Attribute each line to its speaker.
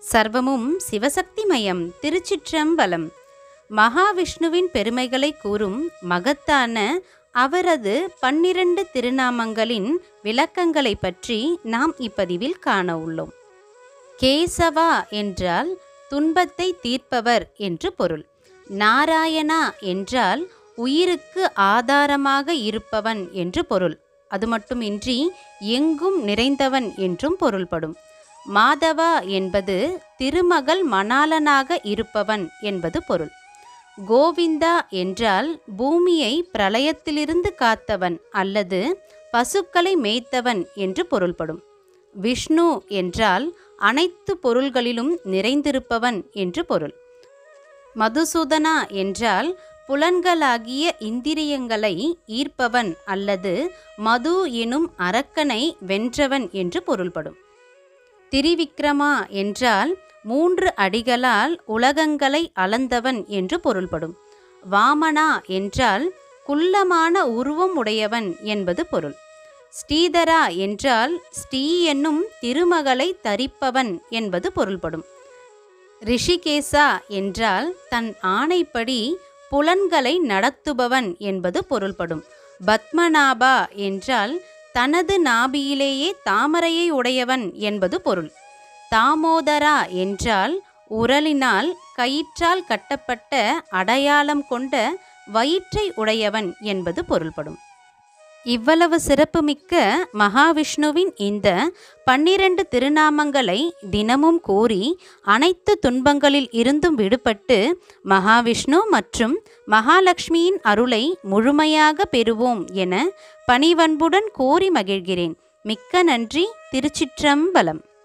Speaker 1: சர்வமும் சிவசக்திமயம் திருச்சிற்றம்பலம் மகாவிஷ்ணுவின் பெருமைகளை கூறும் மகத்தான அவரது பன்னிரண்டு திருநாமங்களின் விளக்கங்களை பற்றி நாம் இப்பதிவில் காண உள்ளோம் கேசவா என்றால் துன்பத்தை தீர்ப்பவர் என்று பொருள் நாராயணா என்றால் உயிருக்கு ஆதாரமாக இருப்பவன் என்று பொருள் அது மட்டுமின்றி எங்கும் நிறைந்தவன் என்றும் பொருள்படும் மாதவா என்பது திருமகள் மணாளனாக இருப்பவன் என்பது பொருள் கோவிந்தா என்றால் பூமியை பிரளயத்திலிருந்து காத்தவன் அல்லது பசுக்களை மேய்த்தவன் என்று பொருள்படும் விஷ்ணு என்றால் அனைத்து பொருள்களிலும் நிறைந்திருப்பவன் என்று பொருள் மதுசூதனா என்றால் புலன்களாகிய இந்திரியங்களை ஈர்ப்பவன் அல்லது மது எனும் அரக்கனை வென்றவன் என்று பொருள்படும் திரிவிக்ரமா என்றால் மூன்று அடிகளால் உலகங்களை அளந்தவன் என்று பொருள்படும் வாமனா என்றால் குள்ளமான உருவம் உடையவன் என்பது பொருள் ஸ்ரீதரா என்றால் ஸ்ரீ என்னும் திருமகளை தரிப்பவன் என்பது பொருள்படும் ரிஷிகேசா என்றால் தன் ஆணைப்படி புலன்களை நடத்துபவன் என்பது பொருள்படும் பத்மநாபா என்றால் தனது நாபியிலேயே தாமரையை உடையவன் என்பது பொருள் தாமோதரா என்றால் உரலினால் கயிற்றால் கட்டப்பட்ட அடையாளம் கொண்ட வயிற்றை உடையவன் என்பது பொருள்படும் இவ்வளவு சிறப்புமிக்க மகாவிஷ்ணுவின் இந்த பன்னிரண்டு திருநாமங்களை தினமும் கூறி அனைத்து துன்பங்களில் இருந்தும் விடுபட்டு மகாவிஷ்ணு மற்றும் மகாலட்சுமியின் அருளை முழுமையாக பெறுவோம் என பணிவன்புடன் கோரி மகிழ்கிறேன் மிக்க நன்றி திருச்சிற்றம்பலம்